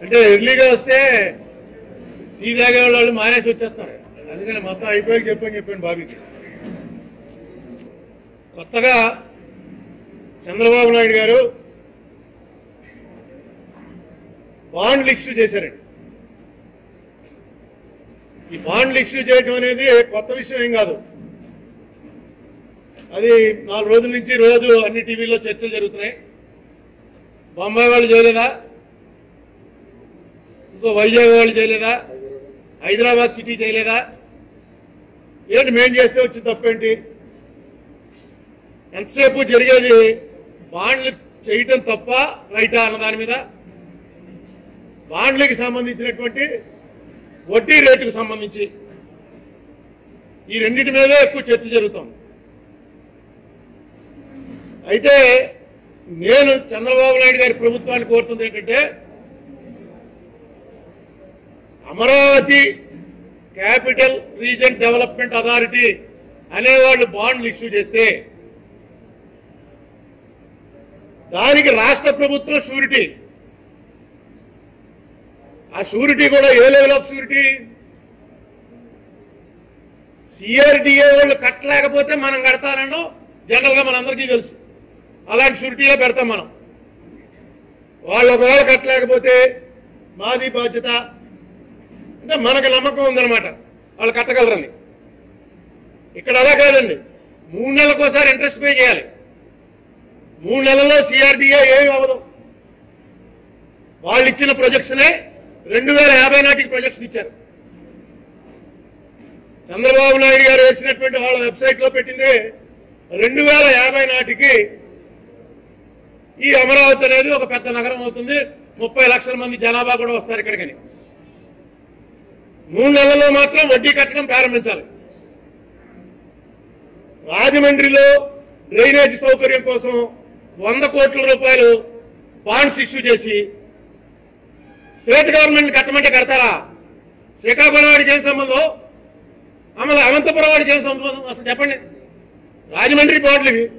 అంటే ఎర్లీగా వస్తే టీ తాగే వాళ్ళు మానేసి వచ్చేస్తారు అందుకని మొత్తం అయిపోయి చెప్పని చెప్పాను బాబీకి కొత్తగా చంద్రబాబు నాయుడు గారు బాండ్లు ఇష్యూ చేశారండి ఈ బాండ్లు ఇష్యూ చేయడం అనేది కొత్త విషయం ఏం కాదు అది నాలుగు రోజుల నుంచి రోజు అన్ని టీవీల్లో చర్చలు జరుగుతున్నాయి బొంబాయి వాళ్ళు చేయలేదా ఇంకో వైజాగ్ వాళ్ళు చేయలేదా హైదరాబాద్ సిటీ చేయలేదా ఏంటి మేం చేస్తే వచ్చి తప్పేంటి ఎంతసేపు జరిగేది బాండ్లు చేయటం తప్ప రైటా అన్న దాని మీద బాండ్లకి సంబంధించినటువంటి వడ్డీ రేటుకు సంబంధించి ఈ రెండింటి మీదే ఎక్కువ చర్చ జరుగుతోంది అయితే నేను చంద్రబాబు నాయుడు గారి ప్రభుత్వాన్ని కోరుతుంది ఏంటంటే Amaravati capital region development authority అనేవాళ్ళు బాండ్లు ఇష్యూ చేస్తే దానికి రాష్ట్ర ప్రభుత్వం షూరిటీ ఆ షూరిటీ కూడా ఏ లెవెల్ ఆఫ్ షూరిటీ సిఆర్డిఏ వాళ్ళు కట్టలేకపోతే మనం కడతానో జనరల్ గా మనందరికీ తెలుసు అలాంటి షూరిటీలో పెడతాం మనం వాళ్ళు ఒకవేళ కట్టలేకపోతే మాది బాధ్యత అంటే మనకు నమ్మకం ఉందన్నమాట వాళ్ళు కట్టగలరని ఇక్కడ అలా కాదండి మూడు నెలలకు ఒకసారి ఇంట్రెస్ట్ పే చేయాలి మూడు నెలల్లో సిఆర్డిఏ ఏమి అవ్వదు వాళ్ళు ఇచ్చిన ప్రొజెక్షనే రెండు వేల యాభై నాటికి ప్రొజెక్షన్ ఇచ్చారు చంద్రబాబు నాయుడు గారు వేసినటువంటి వాళ్ళ వెబ్సైట్ లో పెట్టింది రెండు వేల యాభై నాటికి ఈ అమరావతి అనేది ఒక పెద్ద నగరం అవుతుంది ముప్పై లక్షల మంది జనాభా కూడా వస్తారు ఇక్కడికని మూడు నెలల్లో మాత్రం వడ్డీ కట్టడం ప్రారంభించాలి రాజమండ్రిలో డ్రైనేజ్ సౌకర్యం కోసం వంద కోట్ల రూపాయలు బాండ్స్ ఇష్యూ చేసి స్టేట్ గవర్నమెంట్ కట్టమంటే కడతారా శ్రీకాకుళం వాడికి ఏం సంబంధం అమలు అనంతపురం వాడికి ఏం సంబంధం అసలు చెప్పండి రాజమండ్రి బాండ్లు ఇవి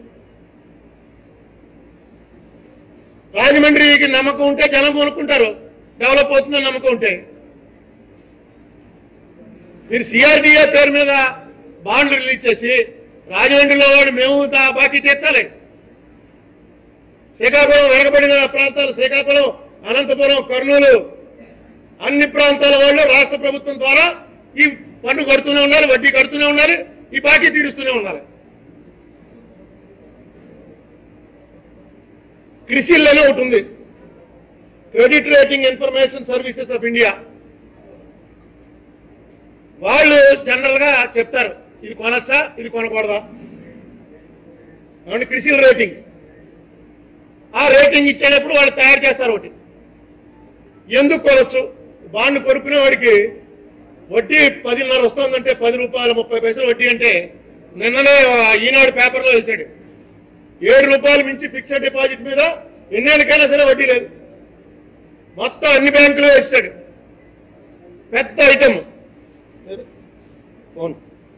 రాజమండ్రికి నమ్మకం ఉంటే జనం కొనుక్కుంటారు డెవలప్ అవుతుందని నమ్మకం ఉంటే మీరు సిఆర్డిఏ పేరు మీద బాండ్లు రిలీజ్ చేసి రాజమండ్రిలో వాడు మేము దా- బాకీ తీర్చాలి శ్రీకాకుళం వెనకబడిన ప్రాంతాలు శ్రీకాకుళం అనంతపురం కర్నూలు అన్ని ప్రాంతాల వాళ్ళు రాష్ట్ర ప్రభుత్వం ద్వారా ఈ పన్ను కడుతూనే ఉండాలి వడ్డీ కడుతూనే ఉండాలి ఈ బాకీ తీరుస్తూనే ఉండాలి క్రిసిల్లోనే ఒకటి ఉంది credit rating information services of India వాళ్ళు జనరల్ గా చెప్తారు ఇది కొనొచ్చా ఇది కొనకూడదా ఏమంటే క్రిసిల్ రేటింగ్ ఆ రేటింగ్ ఇచ్చేటప్పుడు వాళ్ళు తయారు చేస్తారు ఒకటి ఎందుకు కొనొచ్చు బాండ్ కొనుక్కునే వాడికి వడ్డీ పదిన్నర వస్తుందంటే పది రూపాయలు ముప్పై పైసలు వడ్డీ అంటే నిన్ననే ఈనాడు పేపర్లో వేశాడు ఏడు రూపాయలు మించి ఫిక్స్డ్ డిపాజిట్ మీద ఎన్నేళ్ళకైనా సరే వడ్డీ లేదు మొత్తం అన్ని బ్యాంకులు వేసాడు పెద్ద ఐటమ్ ఫోన్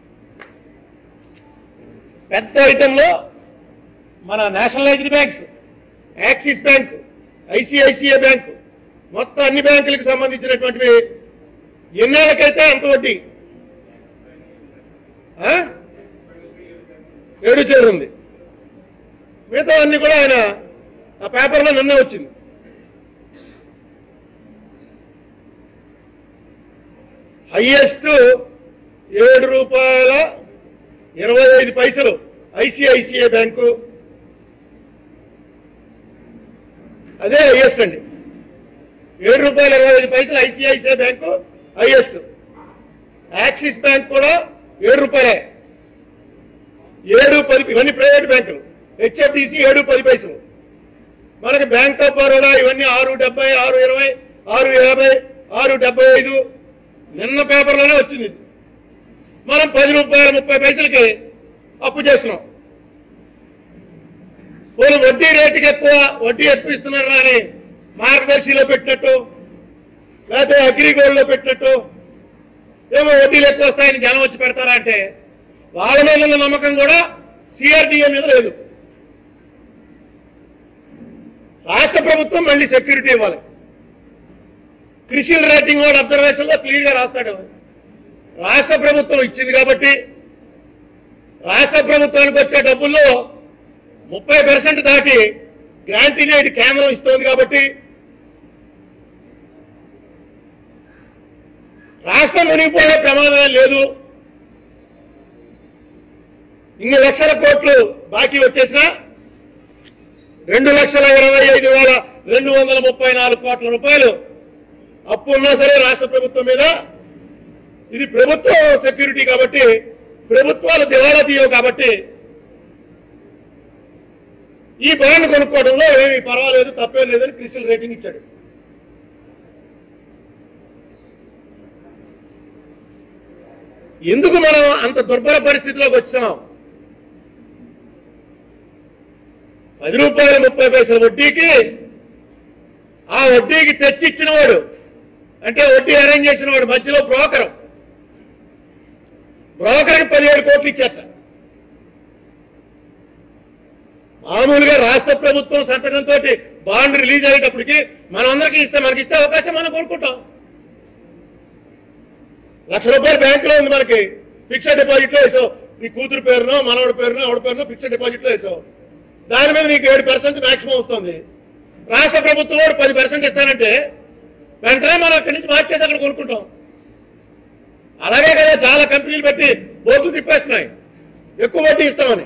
పెద్ద ఐటెంలో మన nationalised banks Axis bank ICICI bank మొత్తం అన్ని బ్యాంకులకు సంబంధించినటువంటివి ఎన్నేళ్ళకైతే అంత వడ్డీ ఆ? ఏడు చేరు ఉంది మిగతా అన్ని కూడా ఆయన ఆ పేపర్లో నిన్నే వచ్చింది హైయెస్ట్ ఏడు రూపాయల ఇరవై ఐదు పైసలు ఐసిఐసిఐ బ్యాంకు అదే హైయెస్ట్ అండి ఏడు రూపాయల ఇరవై ఐదు పైసలు ICICI bank highest Axis bank కూడా ఏడు రూపాయలే ఏడు పది ఇవన్నీ ప్రైవేట్ బ్యాంకులు హెచ్ఎఫ్డిసి ఏడు పది పైసలు మనకి బ్యాంక్ ఆఫ్ బరోడా ఇవన్నీ ఆరు డెబ్బై ఆరు ఇరవై ఆరు యాభై ఆరు డెబ్బై ఐదు నిన్న పేపర్లోనే వచ్చింది ఇది. మనం పది రూపాయల ముప్పై పైసలకి అప్పు చేస్తున్నాం పోనీ వడ్డీ రేటుకి ఎక్కువ వడ్డీ ఎక్కువ ఇస్తున్నారా అని మార్గదర్శిలో పెట్టినట్టు లేకపోతే అగ్రిగోల్డ్లో పెట్టినట్టు ఏమో వడ్డీలు ఎక్కువ వస్తాయని జనం వచ్చి పెడతారా అంటే వాళ్ళ మీద ఉన్న నమ్మకం కూడా సిఆర్డీఏ మీద లేదు రాష్ట్ర ప్రభుత్వం మళ్ళీ సెక్యూరిటీ ఇవ్వాలి క్రిషిల్ రేటింగ్ వాడు అబ్జర్వేషన్ లో క్లియర్ గా రాస్తాడు రాష్ట్ర ప్రభుత్వం ఇచ్చింది కాబట్టి రాష్ట్ర ప్రభుత్వానికి వచ్చే డబ్బుల్లో ముప్పై పర్సెంట్ దాటి గ్రాంటీనేట్ కేంద్రం ఇస్తోంది కాబట్టి రాష్ట్రం మునిగిపోయే ప్రమాదం ఏం లేదు ఇన్ని లక్షల కోట్లు బాకీ వచ్చేసినా రెండు లక్షల ఇరవై ఐదు వేల రెండు వందల ముప్పై నాలుగు కోట్ల రూపాయలు అప్పు ఉన్నా సరే రాష్ట్ర ప్రభుత్వం మీద ఇది ప్రభుత్వ సెక్యూరిటీ కాబట్టి ప్రభుత్వాలు దివాలా తీయవు కాబట్టి ఈ బాండ్ కొనుక్కోవడంలో ఏమి పర్వాలేదు తప్పేం లేదని క్రిస్టల్ రేటింగ్ ఇచ్చాడు ఎందుకు మనం అంత దుర్భర పరిస్థితిలోకి వచ్చాం పది రూపాయల ముప్పై పైసల వడ్డీకి ఆ వడ్డీకి తెచ్చిచ్చిన వాడు అంటే వడ్డీ అరేంజ్ చేసిన వాడు మధ్యలో బ్రోకర్ బ్రోకర్కి పదిహేడు కోట్లు ఇచ్చేట మామూలుగా రాష్ట్ర ప్రభుత్వం సంతకంతో బాండ్ రిలీజ్ అయ్యేటప్పటికి మనందరికీ ఇస్తే మనకి ఇస్తే అవకాశం మనం కోరుకుంటాం లక్ష రూపాయలు బ్యాంకులో ఉంది మనకి ఫిక్స్డ్ డిపాజిట్ లో వేసావు నీ కూతురు పేరునో మనవడి పేరునో ఆవిడ పేరునో ఫిక్స్డ్ డిపాజిట్ లో వేసావు దాని మీద నీకు ఏడు పర్సెంట్ మాక్సిమం వస్తుంది రాష్ట్ర ప్రభుత్వం కూడా పది పర్సెంట్ ఇస్తానంటే వెంటనే మనం అక్కడి నుంచి మార్చేసి అక్కడ కొనుక్కుంటాం అలాగే కదా చాలా కంపెనీలు పెట్టి బోర్డు తిప్పేస్తున్నాయి ఎక్కువ వడ్డీ ఇస్తామని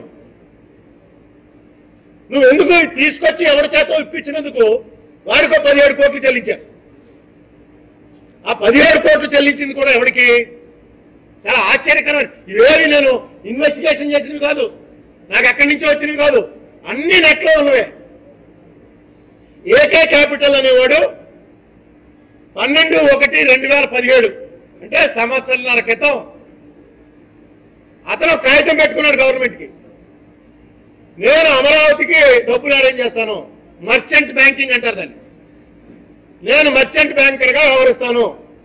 నువ్వు ఎందుకు ఇది తీసుకొచ్చి ఎవరి చేత ఇప్పించినందుకు వాడికో పదిహేడు కోట్లు చెల్లించారు ఆ పదిహేడు కోట్లు చెల్లించింది కూడా ఎవరికి చాలా ఆశ్చర్యకరమైన ఇవేవి నేను ఇన్వెస్టిగేషన్ చేసినవి కాదు నాకు ఎక్కడి నుంచి వచ్చినవి కాదు అన్ని నెట్లో ఉన్నవే ఏకే క్యాపిటల్ అనేవాడు పన్నెండు ఒకటి రెండు వేల పదిహేడు అంటే సంవత్సరాల క్రితం అతను ఒక కాగితం పెట్టుకున్నాడు గవర్నమెంట్కి నేను అమరావతికి డబ్బులు అరేంజ్ చేస్తాను మర్చెంట్ బ్యాంకింగ్ అంటారు దాన్ని నేను మర్చెంట్ బ్యాంకర్గా వ్యవహరిస్తాను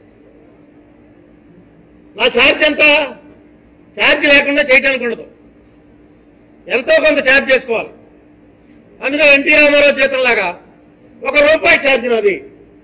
నా ఛార్జ్ ఎంత ఛార్జ్ లేకుండా చేయడానికి ఉండదు ఎంతో కొంత ఛార్జ్ చేసుకోవాలి అందులో ఎన్టీ రామారావు జీతం లాగా ఒక రూపాయి ఛార్జ్ నాది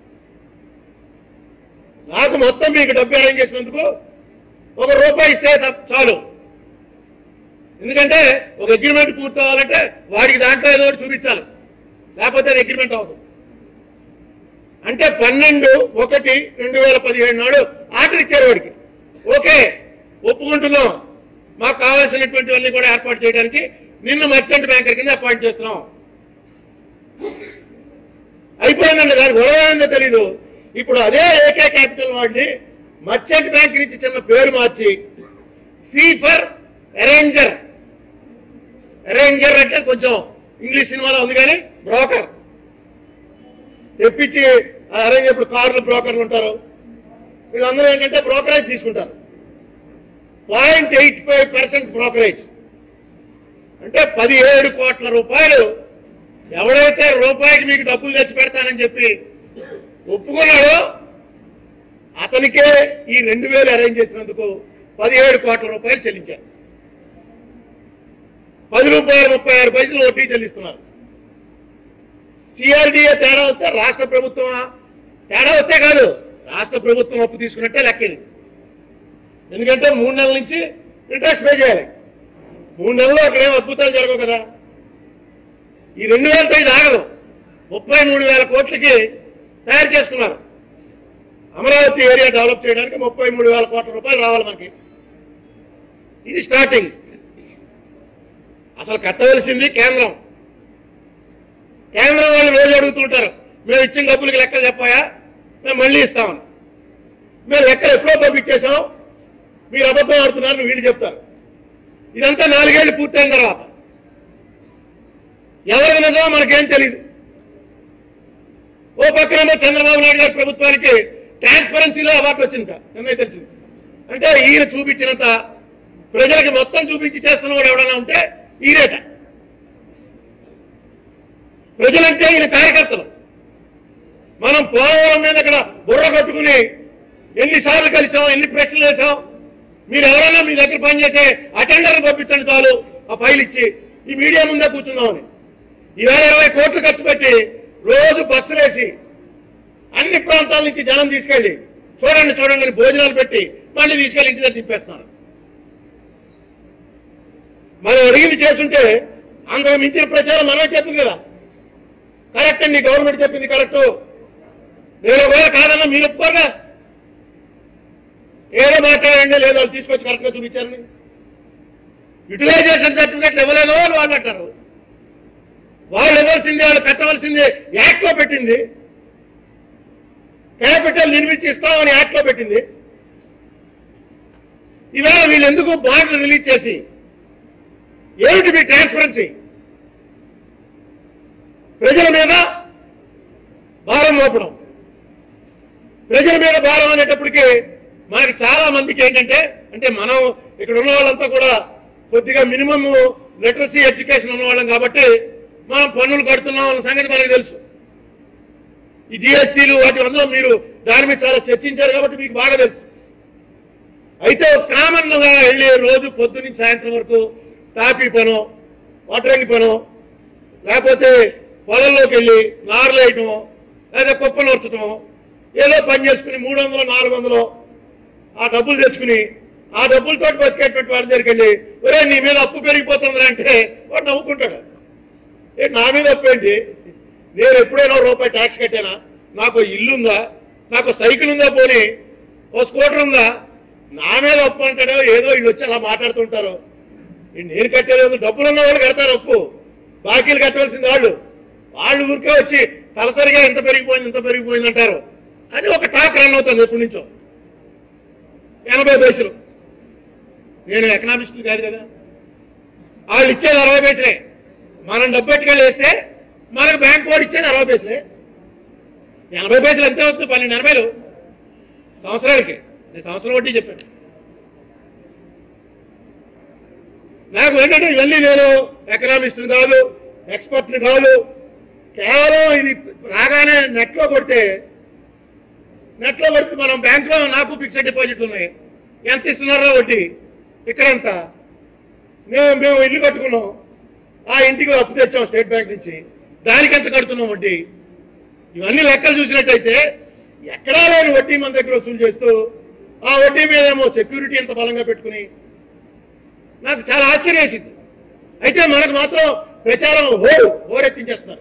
నాకు మొత్తం మీకు డబ్బు అరేంజ్ చేసినందుకు ఒక రూపాయి ఇస్తే త- చాలు ఎందుకంటే ఒక అగ్రిమెంట్ పూర్తి అవ్వాలంటే వాడికి దాంట్లో ఏదో ఒకటి చూపించాలి లేకపోతే అది అగ్రిమెంట్ అవ్వదు అంటే పన్నెండు ఒకటి రెండు వేల పదిహేడు నాడు ఆర్డర్ ఇచ్చారు వాడికి ఓకే ఒప్పుకుంటున్నాం మాకు కావాల్సినటువంటివన్నీ కూడా ఏర్పాటు చేయడానికి నిన్ను మర్చెంట్ బ్యాంకర్ కింద అపాయింట్ చేస్తున్నాం అయిపోయిందండి దాని గొడవ ఏందో తెలీదు ఇప్పుడు అదే ఏకే క్యాపిటల్ వాడిని మర్చెంట్ బ్యాంక్ నుంచి చిన్న పేరు మార్చి ఫీ ఫర్ అరేంజర్ అరేంజర్ అంటే కొంచెం ఇంగ్లీష్ సినిమాలో ఉంది కానీ బ్రోకర్ తెప్పించి అరేంజ్ ఇప్పుడు కార్లు బ్రోకర్లు ఉంటారు వీళ్ళందరూ ఏంటంటే బ్రోకరేజ్ తీసుకుంటారు point eight five percent brokerage అంటే పదిహేడు కోట్ల రూపాయలు ఎవడైతే రూపాయికి మీకు డబ్బులు తెచ్చి పెడతానని చెప్పి ఒప్పుకున్నాడో అతనికే ఈ రెండు వేలు అరేంజ్ చేసినందుకు పదిహేడు కోట్ల రూపాయలు చెల్లించారు పది రూపాయలు ముప్పై ఆరు పైసలు వడ్డీ చెల్లిస్తున్నారు సిఆర్డీఏ తేడా వస్తే రాష్ట్ర ప్రభుత్వం తేడా వస్తే కాదు రాష్ట్ర ప్రభుత్వం అప్పు తీసుకున్నట్టే లెక్కేది ఎందుకంటే మూడు నెలల నుంచి ఇంట్రెస్ట్ పే చేయాలి మూడు నెలల్లో అక్కడేం అద్భుతాలు జరగవు కదా ఈ రెండు వేలతో ఇది ఆగదు ముప్పై మూడు వేల కోట్లకి తయారు చేసుకున్నారు అమరావతి ఏరియా డెవలప్ చేయడానికి ముప్పై మూడు వేల కోట్ల రూపాయలు రావాలి మనకి ఇది స్టార్టింగ్ అసలు కట్టవలసింది కేంద్రం కేంద్రం వాళ్ళు రోజు అడుగుతుంటారు మేము ఇచ్చిన డబ్బులకి లెక్కలు చెప్పాయా మేము మళ్ళీ ఇస్తామని మేము లెక్కలు ఎప్పుడో పంపించేశాం మీరు అబద్ధం ఆడుతున్నారని వీళ్ళు చెప్తారు ఇదంతా నాలుగేళ్లు పూర్తయిన తర్వాత ఎవరికి నిజమో మనకేం తెలియదు ఓ పక్కనేమో చంద్రబాబు నాయుడు గారి ప్రభుత్వానికి ట్రాన్స్పరెన్సీలో అవార్డు వచ్చింది నిన్నే తెలిసింది అంటే ఈయన చూపించినంత ప్రజలకి మొత్తం చూపించి చేస్తున్నవాడు ఎవడైనా ఉంటే ఈరేట ప్రజలంటే ఈయన కార్యకర్తలు మనం పోలవరం మీద ఇక్కడ బుర్ర కట్టుకుని ఎన్నిసార్లు కలిసాం ఎన్ని ప్రశ్నలు వేసాం మీరు ఎవరైనా మీ దగ్గర పనిచేసే అటెండర్ని పంపించండి చాలు ఆ ఫైల్ ఇచ్చి ఈ మీడియా ముందే కూర్చుందామని ఈవేళ ఇరవై కోట్లు ఖర్చు పెట్టి రోజు బస్సులు వేసి అన్ని ప్రాంతాల నుంచి జనం తీసుకెళ్ళి చూడండి చూడండి అని భోజనాలు పెట్టి మళ్ళీ తీసుకెళ్ళి ఇంటి దగ్గర తిప్పేస్తున్నారు మనం అడిగింది చేస్తుంటే అంతకు మించిన ప్రచారం మనమే చేస్తుంది కదా కరెక్ట్ అండి గవర్నమెంట్ చెప్పింది కరెక్ట్ నేను ఒకవేళ కాదన్నా మీరు ఒప్పుకోగా ఏదో మాట్లాడండి లేదు వాళ్ళు తీసుకొచ్చి కరెక్ట్గా చూపించారని యూటిలైజేషన్ సర్టిఫికెట్లు ఇవ్వలేదు అని వాళ్ళు అంటారు వాళ్ళు ఇవ్వాల్సింది వాళ్ళు కట్టవలసింది యాక్ట్ లో పెట్టింది క్యాపిటల్ నిర్మించి ఇస్తామని యాక్ట్ లో పెట్టింది ఇవాళ వీళ్ళు ఎందుకు బాండ్లు రిలీజ్ చేసి ఏమిటి మీ ట్రాన్స్పరెన్సీ ప్రజల మీద భారం మోపడం ప్రజల మీద భారం అనేటప్పటికీ మనకి చాలా మందికి ఏంటంటే అంటే మనం ఇక్కడ ఉన్న వాళ్ళంతా కూడా కొద్దిగా మినిమం లిటరసీ ఎడ్యుకేషన్ ఉన్న వాళ్ళం కాబట్టి మనం పన్నులు కడుతున్నాం అన్న సంగతి మనకు తెలుసు ఈ జిఎస్టీలు వాటి అందులో మీరు దాని మీద చాలా చర్చించారు కాబట్టి మీకు బాగా తెలుసు అయితే కామన్ గా వెళ్ళి రోజు పొద్దు నుంచి సాయంత్రం వరకు తాపీ పనో వాటరింగ్ పనో లేకపోతే పొలంలోకి వెళ్ళి నారులు వేయటమో లేదా కుప్పలు వచ్చటమో ఏదో పని చేసుకుని మూడు వందలు నాలుగు వందలు ఆ డబ్బులు తెచ్చుకుని ఆ డబ్బులతో బతికేటువంటి వాళ్ళ దగ్గరికి వెళ్ళి ఒరే నీ మీద అప్పు పెరిగిపోతుంది అంటే వాడు నవ్వుకుంటాడు ఏ నా మీద అప్పు ఏంటి నేను ఎప్పుడైనా ఓ రూపాయి ట్యాక్స్ కట్టానా నాకు ఓ ఇల్లు ఉందా నాకు ఓ సైకిల్ ఉందా పోనీ ఓ స్కూటర్ ఉందా నా మీద అప్పు అంటాడో ఏదో వీళ్ళు వచ్చి అలా మాట్లాడుతుంటారు ఈ నేను కట్టేది ఏదో డబ్బులు ఉన్న వాళ్ళు కడతారు అప్పు బాకీలు కట్టవలసింది వాళ్ళు వాళ్ళు ఊరికే వచ్చి తలసరిగా ఎంత పెరిగిపోయింది ఎంత పెరిగిపోయింది అంటారు అని ఒక టాక్ రన్ అవుతుంది ఎప్పటి నుంచో ఎనభై పైసలు నేను ఎకనామిస్ట్ కాదు కదా వాళ్ళు ఇచ్చేది అరవై పైసలే మనం డబ్బు పెట్టుకెళ్ళి వేస్తే మనకు బ్యాంక్ వాడు ఇచ్చేది అరవై పైసలే ఎనభై పైసలు ఎంత అవుతుంది పన్నెండు ఎనభైలు సంవత్సరానికి నేను సంవత్సరం వడ్డీ చెప్పాను నాకు ఏంటంటే ఇవన్నీ నేను ఎకనామిస్ట్ కాదు ఎక్స్పర్ట్ కాదు కేవలం ఇది రాగానే నెట్లో కొడితే నెట్లో కొడితే మనం బ్యాంకులో నాకు ఫిక్స్డ్ డిపాజిట్లు ఉన్నాయి ఎంత ఇస్తున్నారో వడ్డీ ఇక్కడంతా మేము మేము ఇల్లు కట్టుకున్నాం ఆ ఇంటికి అప్పు తెచ్చాం స్టేట్ బ్యాంక్ నుంచి దానికి ఎంత కడుతున్నాం వడ్డీ ఇవన్నీ లెక్కలు చూసినట్టయితే ఎక్కడా లేని వడ్డీ మన దగ్గర వసూలు చేస్తూ ఆ వడ్డీ మీద ఏమో సెక్యూరిటీ ఎంత బలంగా పెట్టుకుని నాకు చాలా ఆశ్చర్యం వేసింది అయితే మనకు మాత్రం ప్రచారం హో హోరెత్తించేస్తున్నారు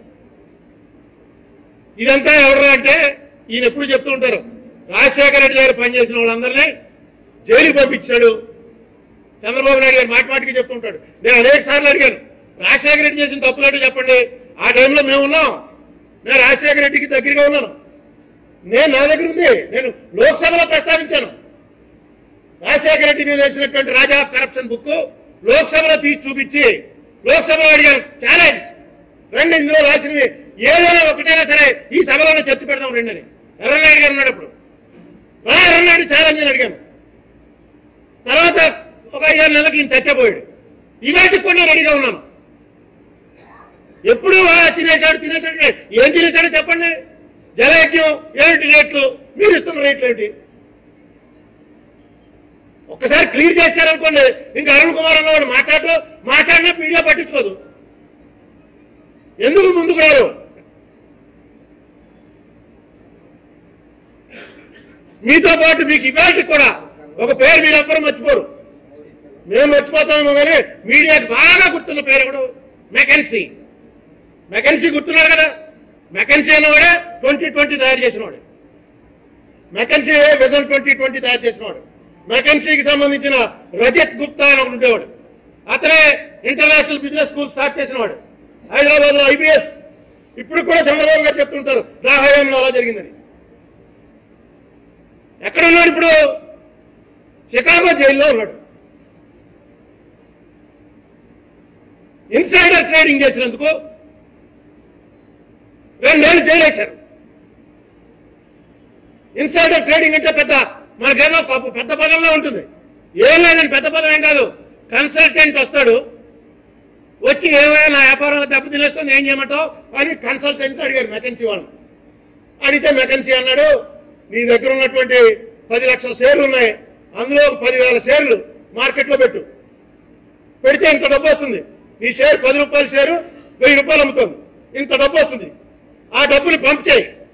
ఇదంతా ఎవరు అంటే ఈయన ఎప్పుడు చెప్తూ ఉంటారు రాజశేఖర రెడ్డి గారు పనిచేసిన వాళ్ళందరినీ జైలుకి పంపించాడు చంద్రబాబు నాయుడు గారు మాటి మాటికి చెప్తుంటాడు నేను అనేక సార్లు అడిగాను రాజశేఖర రెడ్డి చేసిన తప్పులేటో చెప్పండి ఆ టైంలో మేము ఉన్నాం నేను రాజశేఖర రెడ్డికి దగ్గరగా ఉన్నాను నేను నా దగ్గర ఉంది నేను లోక్సభలో ప్రస్తావించాను రాజశేఖర రెడ్డి మీద వేసినటువంటి రాజా ఆఫ్ కరప్షన్ బుక్ లోక్సభలో తీసి చూపించి లోక్సభలో అడిగాను ఛాలెంజ్ రండి ఇందులో రాసినవి ఏదైనా ఒకటైనా సరే ఈ సభలోనే చర్చ పెడదాం రండి అని ఎర్రనాయుడు గారు ఉన్నాడు అప్పుడు రా ఎర్రనాయుడు ఛాలెంజ్ అని అడిగాను తర్వాత ఒక ఐదారు నెలలకు ఈయన చచ్చిపోయాడు ఇవాటికి కూడా నేను రెడీగా ఉన్నాను ఎప్పుడు "ఆ, తినేశాడు తినేశాడు ఏం తినేశాడో చెప్పండి జలయజ్ఞం ఏమిటి రేట్లు మీరు ఇస్తున్న రేట్లు ఏమిటి ఒక్కసారి క్లియర్ చేశారనుకోండి ఇంకా అరుణ్ కుమార్ అన్నవాడు మాట్లాడు మాట్లాడినా మీడియా పట్టించుకోదు ఎందుకు ముందుకు రారు మీతో పాటు మీకు ఇవాళకి కూడా ఒక పేరు మీరు ఎవ్వరు మర్చిపోరు మేము మర్చిపోతామేమో కానీ మీడియాకి బాగా గుర్తున్న పేరు కూడా మెకెన్సీ మెకెన్సీ గుర్తున్నాడు కదా మెకెన్సీ అన్నవాడే ట్వంటీ ట్వంటీ తయారు చేసినవాడు మెకెన్సీ విజన్ ట్వంటీ ట్వంటీ తయారు చేసినవాడు మెకెన్సీకి సంబంధించిన రజత్ గుప్తా అని ఒకడు ఉండేవాడు అతనే ఇంటర్నేషనల్ బిజినెస్ స్కూల్ స్టార్ట్ చేసినవాడు హైదరాబాద్ లో ఐబీఎస్ ఇప్పుడు కూడా చంద్రబాబు గారు చెప్తుంటారు నా హయాంలో అలా జరిగిందని ఎక్కడ ఉన్నాడు ఇప్పుడు చికాగో జైల్లో ఉన్నాడు ఇన్సైడర్ ట్రేడింగ్ చేసినందుకు రెండేళ్ళు జైలు వేశారు ఇన్సైడర్ ట్రేడింగ్ అంటే పెద్ద మనకేదో పాపం పెద్ద పదంలో ఉంటుంది ఏం లేదండి పెద్ద పదం ఏం కాదు కన్సల్టెంట్ వస్తాడు వచ్చి ఏమైనా నా వ్యాపారం దెబ్బ తినేస్తుంది ఏం చేయమంటావు అని కన్సల్టెంట్ అడిగారు మెకెన్సీ వాళ్ళు అడిగితే మెకెన్సీ అన్నాడు నీ దగ్గర ఉన్నటువంటి పది లక్షల షేర్లు ఉన్నాయి అందులో ఒక పదివేల షేర్లు మార్కెట్లో పెట్టు పెడితే ఇంత డబ్బు వస్తుంది నీ షేర్ పది రూపాయల షేరు వెయ్యి రూపాయలు అమ్ముతుంది ఇంత డబ్బు వస్తుంది ఆ డబ్బుని పంప్ చేయి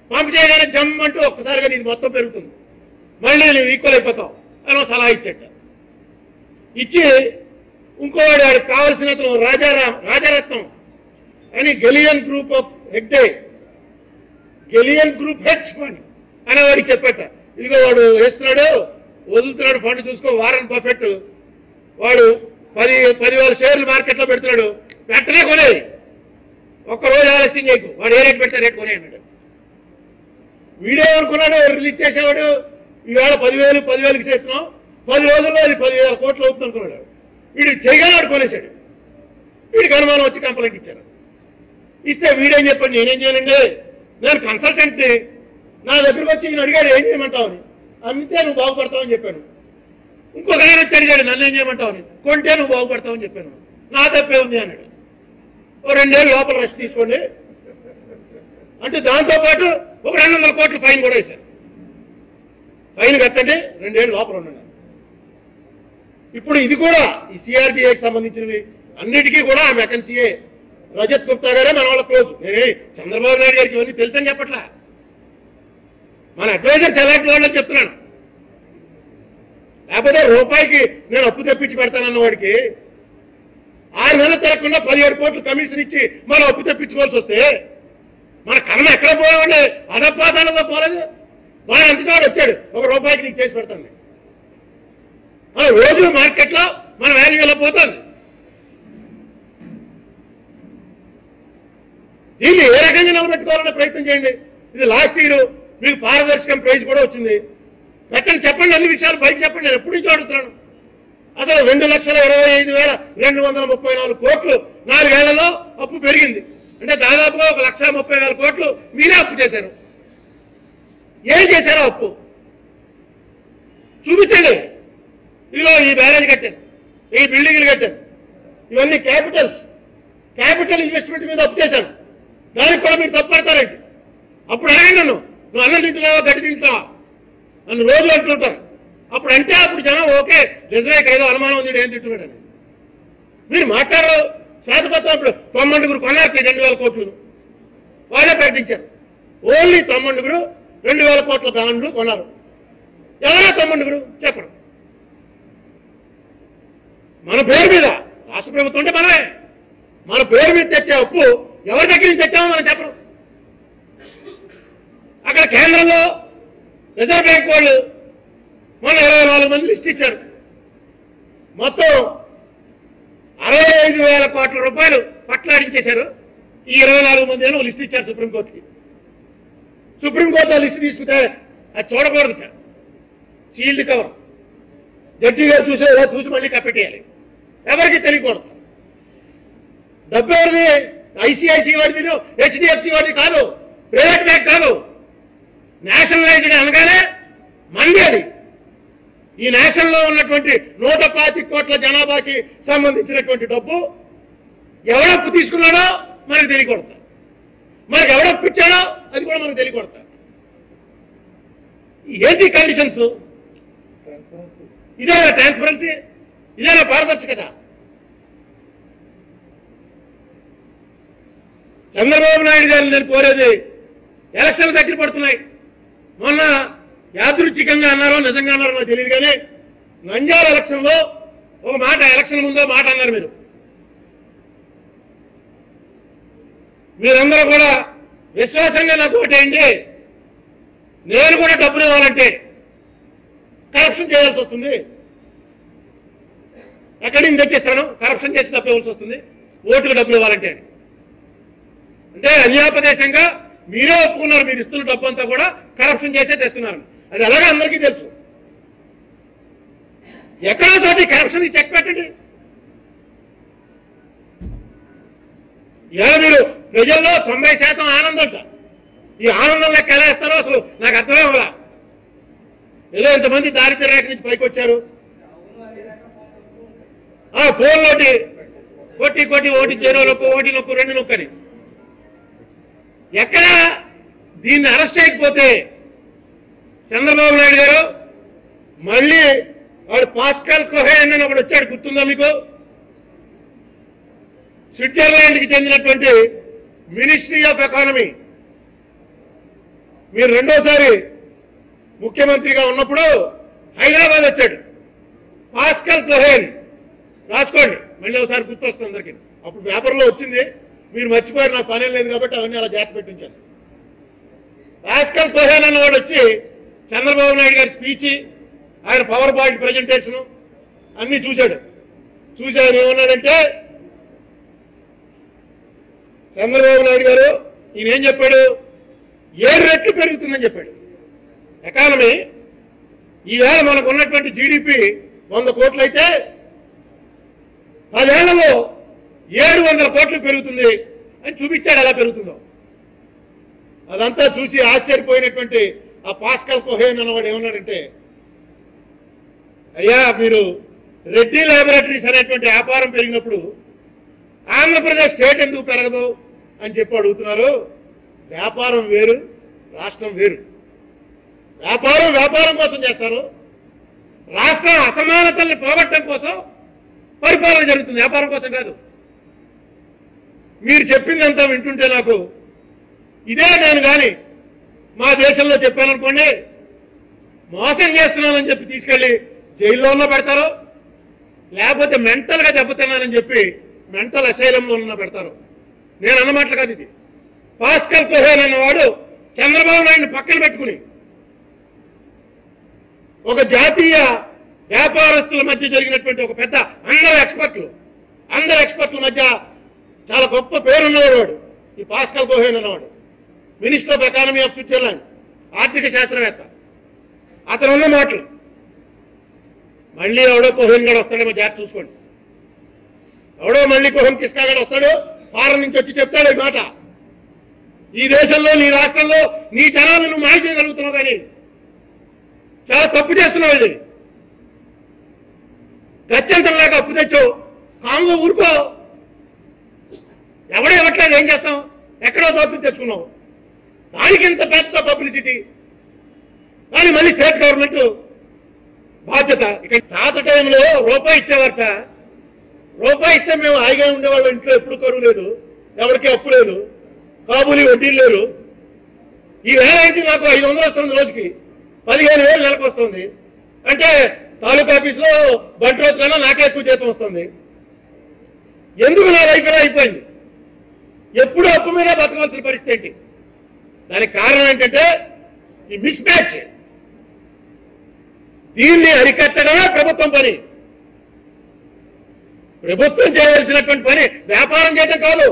పంప్ చేయగానే జమ్ అంటూ ఒక్కసారిగా నీది మొత్తం పెరుగుతుంది మళ్ళీ నువ్వు ఈక్వల్ అయిపోతావు అని ఒక సలహా ఇచ్చట ఇచ్చి ఇంకోవాడు వాడికి కావలసిన అతను రాజారాం రాజారత్నం అని గెలియన్ గ్రూప్ ఆఫ్ హెగ్డే గెలియన్ గ్రూప్ హెడ్స్ ఫండ్ అనే వాడికి చెప్పట ఇదిగో వాడు వేస్తున్నాడు వదులుతున్నాడు ఫండ్ చూసుకో వారన్ బఫెట్ వాడు పది పదివేల షేర్లు మార్కెట్లో పెడుతున్నాడు వెంటనే కొనేది ఒక్క రోజు ఆలస్యం చేయకు వాడు ఏ రేట్ పెడితే రేట్ కొనే అన్నాడు వీడియో అనుకున్నాడు రిలీజ్ చేసేవాడు ఈవేళ పదివేలు పదివేలకి చేస్తున్నాం పది రోజుల్లో అది పదివేల కోట్లు అవుతుంది అనుకున్నాడు వీడు చేయగలవాడు కొనేశాడు వీడికి అనుమానం వచ్చి కంప్లైంట్ ఇచ్చారు ఇస్తే వీడేం చెప్పాడు నేనేం చేయనండి నేను కన్సల్టెంట్ నా దగ్గరకు వచ్చి ఈయన అడిగాడు ఏం చేయమంటావు అని అమ్మితే నువ్వు బాగుపడతావని చెప్పాను ఇంకొక ఆయన వచ్చి అడిగాడు నన్ను ఏం చేయమంటావు అని కొంటే నువ్వు బాగుపడతావని చెప్పాను నా తప్పే ఉంది అన్నాడు ఓ రెండేళ్ళు లోపల రెస్ట్ తీసుకోండి అంటే దాంతో పాటు ఒక రెండు వందల కోట్లు ఫైన్ కూడా వేశారు ఫైన్ కట్టండి రెండేళ్ళు లోపల ఉండండి ఇప్పుడు ఇది కూడా ఈ సిఆర్డిఏకి సంబంధించినవి అన్నిటికీ కూడా ఆ మెకన్సీఏ రజత్ గుప్తా గారే మన వాళ్ళ క్లోజ్ నేనే చంద్రబాబు నాయుడు గారికి ఇవన్నీ తెలుసని చెప్పట్లా మన అడ్వైజర్ సెలెక్ట్ వాళ్ళని చెప్తున్నాను లేకపోతే రూపాయికి నేను అప్పు తెప్పించి పెడతానన్న వాడికి ఆరు నెలలు తిరగకుండా పదిహేడు కోట్లు కమిషన్ ఇచ్చి మనం అప్పు తెప్పించుకోవాల్సి వస్తే మన కర్మ ఎక్కడ పోయామండి అధపాతాలలో పోలేదు వాడు అంతటా వచ్చాడు ఒక రూపాయికి నీకు చేసి పెడతాను మన రోజు మార్కెట్లో మన వాల్యూ ఇలా పోతుంది దీన్ని ఏ రకంగా నిలబెట్టుకోవాలనే ప్రయత్నం చేయండి ఇది లాస్ట్ ఇయర్ మీకు పారదర్శకం ప్రైజ్ కూడా వచ్చింది పెట్టండి చెప్పండి అన్ని విషయాలు బయట చెప్పండి నేను ఎప్పటి నుంచో అడుగుతున్నాను అసలు రెండు లక్షల ఇరవై ఐదు వేల రెండు వందల ముప్పై నాలుగు కోట్లు నాలుగేళ్లలో అప్పు పెరిగింది అంటే దాదాపుగా ఒక లక్ష ముప్పై వేల కోట్లు మీరే అప్పు చేశారు ఏం చేశారో అప్పు చూపించండి ఇదిగో ఈ బ్యారేజ్ కట్టాను ఈ బిల్డింగ్లు కట్టాను ఇవన్నీ క్యాపిటల్స్ క్యాపిటల్ ఇన్వెస్ట్మెంట్ మీద అప్పు చేశాను దానికి కూడా మీరు తప్పడతారండి అప్పుడు అడగండి నన్ను నువ్వు అన్నం తింటున్నావా గడ్డి తింటున్నావా నన్ను రోజు అంటుంటారు అప్పుడు అంటే అప్పుడు జనం ఓకే నిజమే ఇక్కడ ఏదో అనుమానం ఉంది ఏం తింటున్నాడని మీరు మాట్లాడరు శ్వేతపత్రం అప్పుడు తొమ్మండుగురు కొన్నారు రెండు వేల కోట్లు వాళ్ళే ప్రకటించారు ఓన్లీ తొమ్మండుగురు రెండు వేల కోట్ల బాండ్లు కొన్నారు ఎవరా తొమ్మండుగురు చెప్పరు మన పేరు మీద రాష్ట్ర ప్రభుత్వం అంటే మనమే మన పేరు మీద తెచ్చే అప్పు ఎవరి దగ్గర నుంచి తెచ్చామో మనం చెప్పరు అక్కడ కేంద్రంలో రిజర్వ్ బ్యాంక్ వాళ్ళు మొన్న ఇరవై నాలుగు మంది లిస్ట్ ఇచ్చారు మొత్తం అరవై ఐదు వేల కోట్ల రూపాయలు పట్లాడించేశారు ఈ ఇరవై నాలుగు మంది ఏమో లిస్ట్ ఇచ్చారు సుప్రీంకోర్టుకి సుప్రీంకోర్టు ఆ లిస్ట్ తీసుకుంటే అది చూడకూడదు సీల్డ్ కవర్ జడ్జి గారు చూసే చూసి మళ్ళీ కప్పెట్టేయాలి ఎవరికి తెలియకూడదు డబ్బు ఎవరిది ఐసిఐసి వాడిది హెచ్డిఎఫ్సి వాడిది కాదు ప్రైవేట్ బ్యాంక్ కాదు నేషనలైజ్డ్ అనగానే మంది అది ఈ నేషన్లో ఉన్నటువంటి నూట పాతి కోట్ల జనాభాకి సంబంధించినటువంటి డబ్బు ఎవడప్పు తీసుకున్నాడో మనకు తెలియకూడదు మనకు ఎవడప్పు ఇచ్చాడో అది కూడా మనకు తెలియకూడదు ఏంటి కండిషన్స్ ఇదేనా ట్రాన్స్పరెన్సీ ఇదేనా పారదర్శకత చంద్రబాబు నాయుడు గారిని నేను కోరేది ఎలక్షన్లు దగ్గర పడుతున్నాయి మొన్న యాదృచ్ఛికంగా అన్నారో నిజంగా అన్నారో నాకు తెలియదు కానీ నంద్యాల ఎలక్షన్లో ఒక మాట ఎలక్షన్ ముందో మాట అన్నారు మీరు మీరందరూ కూడా విశ్వాసంగా నాకు ఓటేయండి నేను కూడా డబ్బులు ఇవ్వాలంటే కరప్షన్ చేయాల్సి వస్తుంది ఎక్కడి నుంచి తెచ్చిస్తాను కరప్షన్ చేసి డబ్బు ఇవ్వాల్సి వస్తుంది ఓటుకు డబ్బులు ఇవ్వాలంటే అని. అంటే అన్యాపదేశంగా మీరే ఒప్పుకున్నారు మీరు ఇస్తున్న డబ్బు అంతా కూడా కరప్షన్ చేసే తెస్తున్నారు అది ఎలాగో అందరికీ తెలుసు ఎక్కడో చోటి కరప్షన్ చెక్ పెట్టండి ఇలా మీరు ప్రజల్లో తొంభై శాతం ఆనందంట ఈ ఆనందం లెక్క ఎలా ఇస్తారో అసలు నాకు అర్థమే అవ్వలా ఏదో ఇంతమంది దారిద్ర్య రేఖ నుంచి పైకి వచ్చారు ఆ ఫోన్లోటి కొట్టి కొట్టి ఓటి చేరో నొక్కు ఓటి నొక్కు రెండు నొక్కని ఎక్కడ దీన్ని అరెస్ట్ చేయకపోతే చంద్రబాబు నాయుడు గారు మళ్ళీ వాడు పాస్కల్ కోహెన్ అని ఒకడు వచ్చాడు గుర్తుందా మీకు స్విట్జర్లాండ్కి చెందినటువంటి మినిస్ట్రీ ఆఫ్ ఎకానమీ మీరు రెండోసారి ముఖ్యమంత్రిగా ఉన్నప్పుడు హైదరాబాద్ వచ్చాడు పాస్కల్ క్లోహేన్ రాసుకోండి మళ్ళీ ఒకసారి గుర్తొస్తుంది అందరికి అప్పుడు పేపర్లో వచ్చింది మీరు మర్చిపోయారు నాకు పనేం లేదు కాబట్టి అవన్నీ అలా జాగ్రత్త పెట్టించాను పాస్కల్ క్లోహేన్ అన్నవాడు వచ్చి చంద్రబాబు నాయుడు గారి స్పీచ్ ఆయన పవర్ పాయింట్ ప్రజెంటేషన్ అన్ని చూశాడు చూసి ఆయన ఏమన్నాడంటే చంద్రబాబు నాయుడు గారు ఈయన ఏం చెప్పాడు ఏడు రెట్లు పెరుగుతుందని చెప్పాడు ఎకానమీ ఈవేళ మనకు ఉన్నటువంటి జీడిపి వంద కోట్లయితే పదేళ్లలో ఏడు వందల కోట్లు పెరుగుతుంది అని చూపించాడు ఎలా పెరుగుతుందో అదంతా చూసి ఆశ్చర్యపోయినటువంటి ఆ పాస్కల్ కోహేన్ అన్నవాడు ఏమన్నాడంటే అయ్యా మీరు రెడ్డి ల్యాబొరేటరీస్ అనేటువంటి వ్యాపారం పెరిగినప్పుడు ఆంధ్రప్రదేశ్ స్టేట్ ఎందుకు పెరగదు అని చెప్పి అడుగుతున్నారు వ్యాపారం వేరు రాష్ట్రం వేరు వ్యాపారం వ్యాపారం కోసం చేస్తారు రాష్ట్ర అసమానతల్ని పోగొట్టడం కోసం పరిపాలన జరుగుతుంది వ్యాపారం కోసం కాదు మీరు చెప్పిందంతా వింటుంటే నాకు ఇదే నేను కానీ మా దేశంలో చెప్పాననుకోండి మోసం చేస్తున్నానని చెప్పి తీసుకెళ్లి జైల్లో ఉన్న పెడతారు లేకపోతే మెంటల్ గా దెబ్బతిన్నానని చెప్పి మెంటల్ అసైలంలో ఉన్న పెడతారు నేను అన్నమాటలు కాదు ఇది పాస్కల్ కోహేన్ అన్నవాడు చంద్రబాబు నాయుడు పక్కన పెట్టుకుని ఒక జాతీయ వ్యాపారస్తుల మధ్య జరిగినటువంటి ఒక పెద్ద అందరు ఎక్స్పర్ట్లు అందరు ఎక్స్పర్ట్ల మధ్య చాలా గొప్ప పేరున్నవాడు వాడు ఈ పాస్కల్ కోహేన్ అన్నవాడు minister of economy of Switzerland ఆర్థిక శాస్త్రవేత్త అతను ఉన్న మాటలు మళ్ళీ ఎవడో కోహెన్ గడు వస్తాడేమో జాగ్రత్త చూసుకోండి ఎవడో మళ్ళీ కోహన్ కిస్కా గడు వస్తాడు ఫారెన్ నుంచి వచ్చి చెప్తాడు ఈ మాట ఈ దేశంలో నీ రాష్ట్రంలో నీ జనాలు నువ్వు మాయ చేయగలుగుతున్నావు కానీ చాలా తప్పు చేస్తున్నావు ఇది గత్యంతరం లేక అప్పు తెచ్చావు కాంగో ఊరుకో ఎవడో ఇవ్వట్లేదు ఏం చేస్తాం ఎక్కడో తప్పు తెచ్చుకున్నావు దానికి ఇంత పెద్ద పబ్లిసిటీ కానీ మళ్ళీ స్టేట్ గవర్నమెంట్ బాధ్యత ఇక్కడ తాత టైంలో రూపాయి ఇచ్చేవారట రూపాయి ఇస్తే మేము హాయిగా ఉండేవాళ్ళం ఇంట్లో ఎప్పుడు కరువు లేదు ఎవరికి అప్పు లేదు కాబూలి వడ్డీలు లేరు ఈ వేల ఏంటి నాకు ఐదు వందలు వస్తుంది రోజుకి పదిహేను వేలు నెలకు వస్తుంది అంటే తాలూకా ఆఫీస్లో బంటి రోజు కన్నా నాకే ఎక్కువ జీతం వస్తుంది ఎందుకు నా లైఫ్ ఇలా అయిపోయింది ఎప్పుడు అప్పు మీద బతకవలసిన పరిస్థితి ఏంటి దానికి కారణం ఏంటంటే ఈ మిస్ మ్యాచ్ దీన్ని అరికట్టడమే ప్రభుత్వం పని ప్రభుత్వం చేయవలసినటువంటి పని వ్యాపారం చేయడం కాదు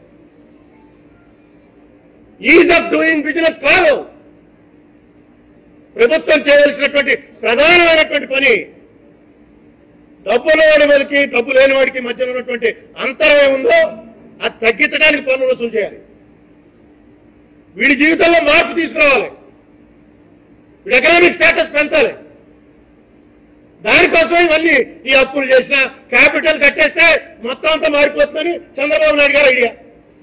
ఈజ్ ఆఫ్ డూయింగ్ బిజినెస్ కాదు ప్రభుత్వం చేయవలసినటువంటి ప్రధానమైనటువంటి పని డబ్బు ఉన్నవాడి వాడికి డబ్బు లేని వాడికి మధ్య ఉన్నటువంటి అంతరం ఏముందో అది తగ్గించడానికి పన్ను వసూలు చేయాలి వీడి జీవితంలో మార్పు తీసుకురావాలి వీడి ఎకనామిక్ స్టేటస్ పెంచాలి దానికోసం ఇవన్నీ ఈ అప్పులు చేసిన క్యాపిటల్ కట్టేస్తే మొత్తం అంతా మారిపోతుందని చంద్రబాబు నాయుడు గారు ఐడియా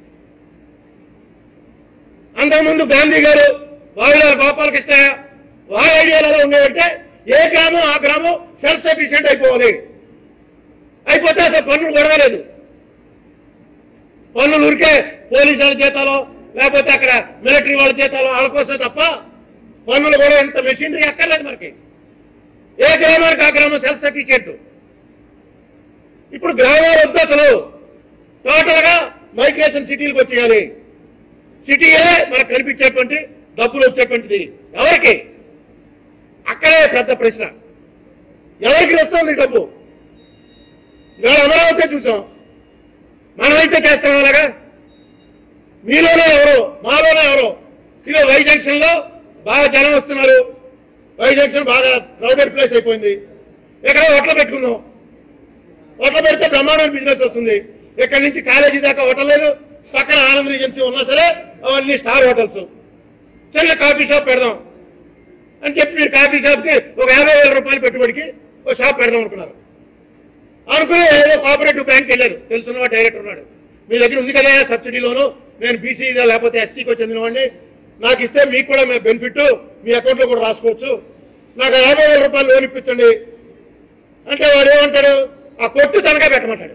అంతకుముందు గాంధీ గారు వాయులాల గోపాలకృష్ణయ్య వాళ్ళ ఐడియాలు ఎలా ఉండేవంటే ఏ గ్రామం ఆ గ్రామం సెల్ఫ్ సఫిషియెంట్ అయిపోవాలి అయిపోతే అసలు పన్నులు గొడవలేదు పన్నులు ఉరికే పోలీసు వాళ్ళ చేతాలో లేకపోతే అక్కడ మిలిటరీ వాళ్ళ చేతాలో వాళ్ళ కోసమే తప్ప పన్నులు కూడా ఎంత మెషినరీ అక్కర్లేదు మనకి ఏ గ్రామానికి ఆ గ్రామం సెల్ఫ్ సఫిషియెంట్ ఇప్పుడు గ్రామాలు వద్దు అసలు టోటల్ గా మైగ్రేషన్ సిటీలకు వచ్చేయాలి సిటీయే మనకు కనిపించేటువంటి డబ్బులు వచ్చేటువంటిది ఎవరికి అక్కడే పెద్ద ప్రశ్న ఎవరికి వస్తుంది డబ్బు ఇవాళ అమరావతి చూసాం మనమైతే చేస్తాం అలాగా మీలోనే ఎవరో మాలోనే ఎవరో ఇదో వై జంక్షన్ లో బాగా జనం వస్తున్నారు వై జంక్షన్ బాగా క్రౌడెడ్ ప్లేస్ అయిపోయింది ఇక్కడ హోటల్ పెట్టుకుందాం హోటల్ పెడితే బ్రహ్మాండమైన బిజినెస్ వస్తుంది ఇక్కడి నుంచి కాలేజీ దాకా హోటల్ లేదు పక్కన ఆనంద్ రీజెన్సీ ఉన్నా సరే అవన్నీ స్టార్ హోటల్స్ చిన్న కాఫీ షాప్ పెడదాం అని చెప్పి మీరు కాఫీ షాప్కి ఒక యాభై వేల రూపాయలు పెట్టుబడికి ఒక షాప్ పెడదాం అనుకున్నారు అనుకుని ఏదో కోఆపరేటివ్ బ్యాంక్ వెళ్ళారు తెలుసున్న డైరెక్టర్ ఉన్నాడు మీ దగ్గర ఉంది కదా సబ్సిడీ లోను నేను బీసీ లేకపోతే ఎస్సీకి చెందినవాడిని నాకు ఇస్తే మీకు కూడా బెనిఫిట్ మీ అకౌంట్లో కూడా రాసుకోవచ్చు నాకు ఆ యాభై వేల రూపాయలు లోన్ ఇప్పించండి అంటే వాడు ఏమంటాడు ఆ కొట్టు తనగా పెట్టమంటాడు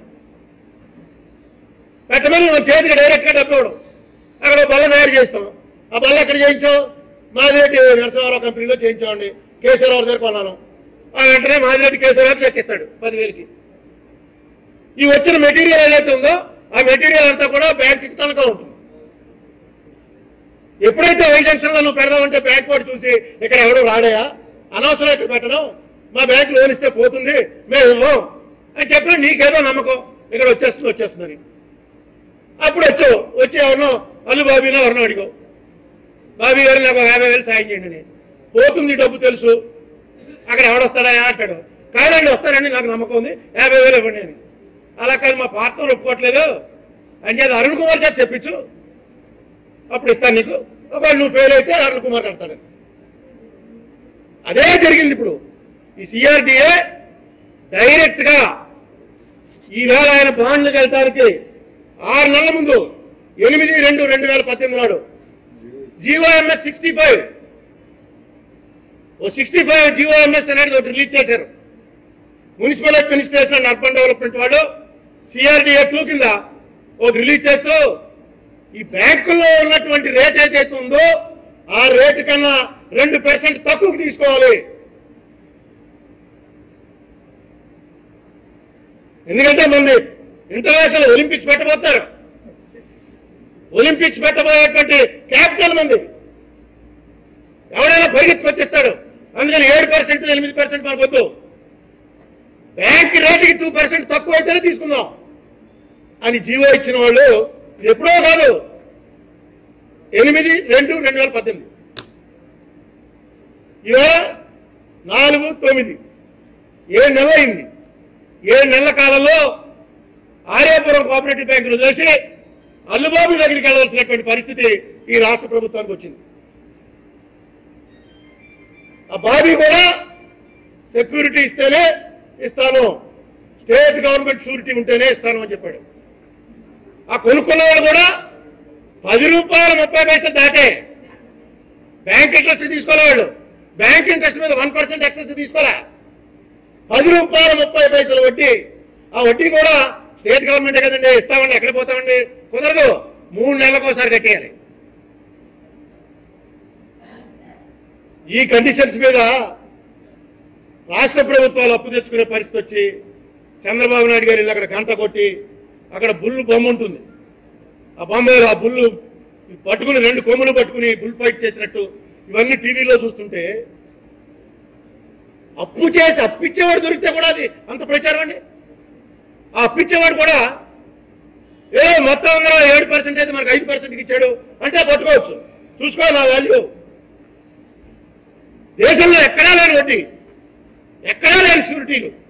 పెట్టమని మన చేతికి డైరెక్ట్గా డబ్బు ఇవ్వడం అక్కడ ఒక బల్ల తయారు చేస్తాం ఆ బల్ల ఎక్కడ చేయించాం మాదిరెడ్డి నరసింహారావు కంపెనీలో చేయించామండి కేశవరావు దగ్గర కొన్నాను ఆ వెంటనే మాదిరెడ్డి కేశవరావు చెక్ ఇస్తాడు పదివేలకి ఈ వచ్చిన మెటీరియల్ ఏదైతే ఉందో ఆ మెటీరియల్ అంతా కూడా బ్యాంకుకి తనఖా ఉంటుంది ఎప్పుడైతే వై జంక్షన్ లో నువ్వు పెడదామంటే బ్యాంక్ వాడు చూసి ఇక్కడ ఎవడో రాడయా అనవసరం ఇక్కడ పెట్టడం మా బ్యాంక్ లోన్ ఇస్తే పోతుంది మేము ఇవ్వం అని చెప్పిన నీకేదో నమ్మకం ఇక్కడ వచ్చేస్తుంది వచ్చేస్తుందని అప్పుడు వచ్చావు వచ్చి ఎవరినో అల్లు బాబీనో ఎవరినో అడిగావు బాబీ గారు నాకు ఒక యాభై వేలు సాయం చేయండి అని పోతుంది డబ్బు తెలుసు అక్కడ ఎవడొస్తాడా అంటాడు కాదండి వస్తారండి నాకు నమ్మకం ఉంది యాభై వేలు ఇవ్వండి అని అలా కాదు మా పార్ట్నర్ ఒప్పుకోవట్లేదు అని చేత అరుణ్ కుమార్ చేత చెప్పించు అప్పుడు ఇస్తాను నీకు ఒకవేళ నువ్వు ఫెయిల్ అయితే అరుణ్ కుమార్ కడతాడు అదే జరిగింది ఇప్పుడు ఈ సిఆర్డిఏ డైరెక్ట్ గా ఈవేళ ఆయన బాండ్లకు వెళ్తానికి ఆరు నెలల ముందు ఎనిమిది రెండు రెండు వేల పద్దెనిమిది నాడు GOMS sixty five O sixty five GOMS అనేది ఒకటి రిలీజ్ చేశారు municipal administration and urban development వాళ్ళు సిఆర్డిఏ టూ కింద ఒకటి రిలీజ్ చేస్తూ ఈ బ్యాంకుల్లో ఉన్నటువంటి రేట్ ఏదైతే ఉందో ఆ రేటు కన్నా రెండు పర్సెంట్ తక్కువకి తీసుకోవాలి ఎందుకంటే మంది ఇంటర్నేషనల్ ఒలింపిక్స్ పెట్టబోతున్నారు ఒలింపిక్స్ పెట్టబోయేటువంటి క్యాపిటల్ మంది ఎవడైనా పరిగెత్తుకు వచ్చేస్తాడు అందుకని ఏడు పర్సెంట్ ఎనిమిది పర్సెంట్ మనకు వద్దు బ్యాంక్ రేటుకి టూ పర్సెంట్ తక్కువ అయితేనే తీసుకుందాం అని జీవో ఇచ్చిన వాళ్ళు ఇది ఎప్పుడో కాదు ఎనిమిది రెండు రెండు వేల పద్దెనిమిది ఇవాళ నాలుగు తొమ్మిది ఏడు నెలలు అయింది ఏడు నెలల కాలంలో ఆర్యాపురం కోఆపరేటివ్ బ్యాంకులు చేసి అల్లుబాబు దగ్గరికి వెళ్ళవలసినటువంటి పరిస్థితి ఈ రాష్ట్ర ప్రభుత్వానికి వచ్చింది ఆ బాబీ కూడా సెక్యూరిటీ ఇస్తేనే ఇస్తాను స్టేట్ గవర్నమెంట్ షూరిటీ ఉంటేనే ఇస్తాను అని చెప్పాడు ఆ కొనుక్కున్నవాడు కూడా పది రూపాయలు ముప్పై పైసలు దాటే బ్యాంక్ ఇంట్రెస్ట్ తీసుకోలే వాళ్ళు బ్యాంక్ ఇంట్రెస్ట్ మీద వన్ పర్సెంట్ ఎక్సెస్ తీసుకోలే పది రూపాయల ముప్పై పైసలు వడ్డీ ఆ వడ్డీ కూడా స్టేట్ గవర్నమెంటే కదండి ఇస్తామండి ఎక్కడ పోతామండి కుదరదు మూడు నెలలకు ఒకసారి కట్టేయాలి ఈ కండిషన్స్ మీద రాష్ట్ర ప్రభుత్వాలు అప్పు తెచ్చుకునే పరిస్థితి వచ్చి చంద్రబాబు నాయుడు గారు వెళ్ళి అక్కడ గంట కొట్టి అక్కడ బుల్లు బొమ్మ ఉంటుంది ఆ బొమ్మలో ఆ బుల్లు పట్టుకుని రెండు కొమ్ములు పట్టుకుని బుల్ ఫైట్ చేసినట్టు ఇవన్నీ టీవీలో చూస్తుంటే అప్పు చేసి అప్పిచ్చేవాడు దొరికితే కూడా అది అంత ప్రచారం అండి ఆ అప్పిచ్చేవాడు కూడా ఏదో మొత్తం అందులో ఏడు పర్సెంట్ అయితే మనకు ఐదు పర్సెంట్కి ఇచ్చాడు అంటే పట్టుకోవచ్చు చూసుకో నా వాల్యూ దేశంలో ఎక్కడా లేని వడ్డీ ఎక్కడా లేని షూరిటీలు